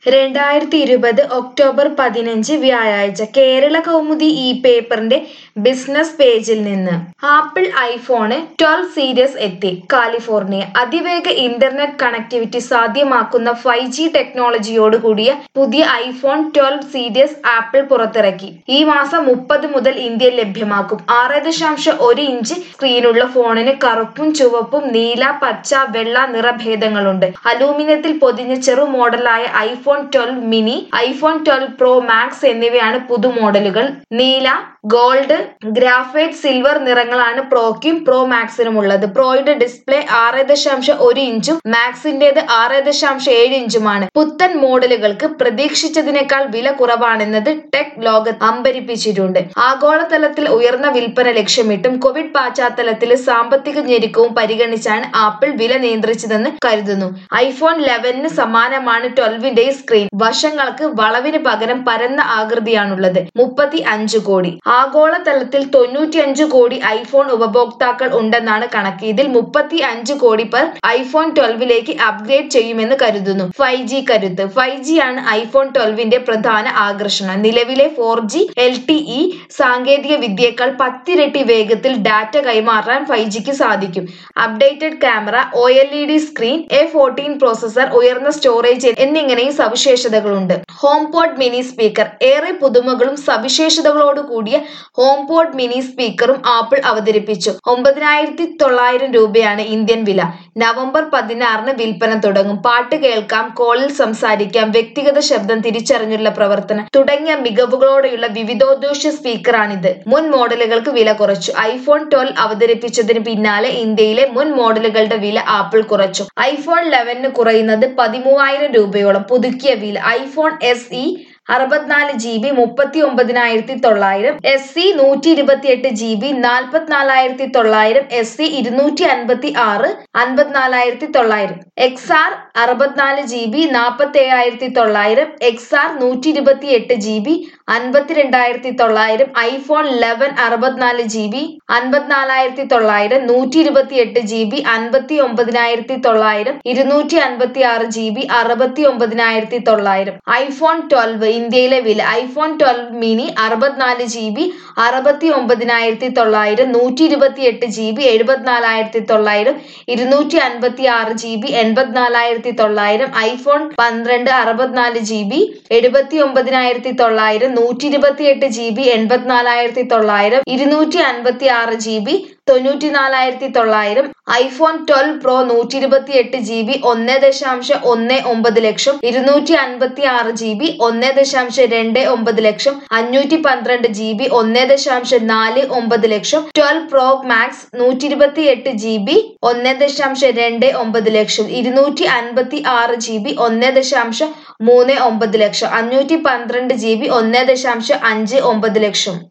രണ്ടായിരത്തി ഇരുപത് ഒക്ടോബർ പതിനഞ്ച് വ്യാഴാഴ്ച കേരള കൗമുദി ഈ പേപ്പറിന്റെ ബിസിനസ് പേജിൽ നിന്ന് ആപ്പിൾ ഐഫോണ് ട്വൽവ് സീരീസ് എത്തി കാലിഫോർണിയ അതിവേഗ ഇന്റർനെറ്റ് കണക്ടിവിറ്റി സാധ്യമാക്കുന്ന ഫൈവ് ജി ടെക്നോളജിയോട് കൂടിയ പുതിയ ഐഫോൺ ട്വൽവ് സീരീസ് ആപ്പിൾ പുറത്തിറക്കി ഈ മാസം മുപ്പത് മുതൽ ഇന്ത്യയിൽ ലഭ്യമാക്കും ആറ് ദശാംശം ഒരു ഇഞ്ച് സ്ക്രീനുള്ള ഫോണിന് കറുപ്പും ചുവപ്പും നീല പച്ച വെള്ള നിറഭേദങ്ങളുണ്ട് അലൂമിനിയത്തിൽ പൊതിഞ്ഞ ചെറു മോഡലായ iPhone twelve mini iPhone twelve pro max എന്നിവയാണ് പുതു മോഡലുകൾ നീല ഗോൾഡ് ഗ്രാഫൈറ്റ് സിൽവർ നിറങ്ങളാണ് പ്രോയ്ക്കും പ്രോ മാക്സിനും ഉള്ളത് പ്രോയുടെ ഡിസ്പ്ലേ ആറ് ദശാംശം ഒരു ഇഞ്ചും മാക്സിന്റേത് ആറ് ദശാംശം ഏഴ് ഇഞ്ചുമാണ് പുത്തൻ മോഡലുകൾക്ക് പ്രതീക്ഷിച്ചതിനേക്കാൾ വില കുറവാണെന്നത് ടെക് ലോകത്ത് അമ്പരിപ്പിച്ചിട്ടുണ്ട് ആഗോളതലത്തിൽ ഉയർന്ന വിൽപ്പന ലക്ഷ്യമിട്ടും കോവിഡ് പശ്ചാത്തലത്തിൽ സാമ്പത്തിക ഞെരുക്കവും പരിഗണിച്ചാണ് ആപ്പിൾ വില നിയന്ത്രിച്ചതെന്ന് കരുതുന്നു ഐഫോൺ ലെവനിന് സമാനമാണ് ട്വൽവിന്റെ സ്ക്രീൻ വശങ്ങൾക്ക് വളവിന് പകരം പരന്ന ആകൃതിയാണുള്ളത് മുപ്പത്തി അഞ്ച് കോടി ആഗോളതലത്തിൽ തൊണ്ണൂറ്റിയഞ്ച് കോടി ഐഫോൺ ഉപഭോക്താക്കൾ ഉണ്ടെന്നാണ് കണക്ക് ഇതിൽ മുപ്പത്തി അഞ്ച് കോടി പേർ ഐഫോൺ ട്വൽവിലേക്ക് അപ്ഗ്രേഡ് ചെയ്യുമെന്ന് കരുതുന്നു ഫൈവ് ജി കരുത്ത് ഫൈവ് ജി ആണ് ഐഫോൺ ട്വൽവിന്റെ പ്രധാന ആകർഷണം നിലവിലെ four G L T E സാങ്കേതിക വിദ്യയേക്കാൾ പത്തിരട്ടി വേഗത്തിൽ ഡാറ്റ കൈമാറാൻ ഫൈവ് ജിക്ക് സാധിക്കും updated camera O L E D screen A fourteen processor ഉയർന്ന സ്റ്റോറേജ് എന്നിങ്ങനെയും സവിശേഷതകളുണ്ട് ഹോം പോഡ് മിനി സ്പീക്കർ ഏറെ പുതുമകളും സവിശേഷതകളോട് കൂടിയ ഹോം പോഡ് മിനി സ്പീക്കറും ആപ്പിൾ അവതരിപ്പിച്ചു ഒമ്പതിനായിരത്തി തൊള്ളായിരം രൂപയാണ് ഇന്ത്യൻ വില നവംബർ പതിനാറിന് വിൽപ്പന തുടങ്ങും പാട്ട് കേൾക്കാം കോളിൽ സംസാരിക്കാം വ്യക്തിഗത ശബ്ദം തിരിച്ചറിഞ്ഞുള്ള പ്രവർത്തനം തുടങ്ങിയ മികവുകളോടെയുള്ള വിവിധോദ്ദേശ സ്പീക്കറാണിത് മുൻ മോഡലുകൾക്ക് വില കുറച്ചു ഐഫോൺ ട്വൽവ് അവതരിപ്പിച്ചതിന് പിന്നാലെ ഇന്ത്യയിലെ മുൻ മോഡലുകളുടെ വില ആപ്പിൾ കുറച്ചു ഐഫോൺ ലെവനിന് കുറയുന്നത് പതിമൂവായിരം രൂപയോളം പുതുക്കിയ വില ഐഫോൺ എസ് ഇ അറുപത്തിനാല് ജി ബി മുപ്പത്തി ഒമ്പതിനായിരത്തി തൊള്ളായിരം എസ് സി നൂറ്റി ഇരുപത്തി എട്ട് ജി ബി നാൽപ്പത്തിനാലായിരത്തി തൊള്ളായിരം എസ് സി ഇരുന്നൂറ്റി അൻപത്തി ആറ് അൻപത്തിനാലായിരത്തി തൊള്ളായിരം എക്സ് ആർ അറുപത്തിനാല് ജി ബി നാൽപ്പത്തി ഏഴായിരത്തി തൊള്ളായിരം എക്സ് ആർ നൂറ്റി ഇരുപത്തി എട്ട് ജി ബി അൻപത്തിരണ്ടായിരത്തി തൊള്ളായിരം ഐഫോൺ ലെവൻ അറുപത്തിനാല് ജി ബി അൻപത്തിനാലായിരത്തി തൊള്ളായിരം നൂറ്റി ഇരുപത്തി എട്ട് ജി ബി അൻപത്തി ഒമ്പതിനായിരത്തി തൊള്ളായിരം ഇരുന്നൂറ്റി അൻപത്തി ആറ് ജി ബി അറുപത്തി ഒമ്പതിനായിരത്തി തൊള്ളായിരം ഐഫോൺ ട്വൽവ് ഇന്ത്യയിലെ വില ഐഫോൺ ട്വൽവ് മിനി അറുപത്തിനാല് ജി ബി അറുപത്തി ഒമ്പതിനായിരത്തി തൊള്ളായിരം നൂറ്റി ഇരുപത്തി എട്ട് ജി ബി എഴുപത്തിനാലായിരത്തി തൊള്ളായിരം ഇരുന്നൂറ്റി അൻപത്തി ആറ് ജി ബി എൺപത്തിനാലായിരത്തി തൊള്ളായിരം ഐഫോൺ പന്ത്രണ്ട് അറുപത്തിനാല് ജി ബി എഴുപത്തി ഒമ്പതിനായിരത്തി തൊള്ളായിരം നൂറ്റി ഇരുപത്തി എട്ട് ജി ബി എൺപത്തിനാലായിരത്തി തൊള്ളായിരം ഇരുന്നൂറ്റി അൻപത്തി ആറ് ജി ബി തൊണ്ണൂറ്റി നാലായിരത്തി തൊള്ളായിരം ഐഫോൺ ട്വൽവ് പ്രോ നൂറ്റി ഇരുപത്തി എട്ട് ജി ബി ഒന്ന് ദശാംശം ഒന്ന് ഒമ്പത് ലക്ഷം ഇരുന്നൂറ്റി അൻപത്തി ആറ് ജി ബി ഒന്ന് ദശാംശം രണ്ട് ഒമ്പത് ലക്ഷം അഞ്ഞൂറ്റി പന്ത്രണ്ട് ജി ബി ഒന്ന് ദശാംശം നാല് ഒമ്പത് ലക്ഷം ട്വൽവ് പ്രോ മാക്സ് നൂറ്റി ഇരുപത്തി എട്ട് ജി ബി ഒന്ന് ദശാംശം രണ്ട് ഒമ്പത് ലക്ഷം ഇരുന്നൂറ്റി അൻപത്തി ആറ് ജി ബി ഒന്ന് ദശാംശം മൂന്ന് ഒമ്പത് ലക്ഷം അഞ്ഞൂറ്റി പന്ത്രണ്ട് ജി ബി ഒന്ന് ദശാംശം അഞ്ച് ഒമ്പത് ലക്ഷം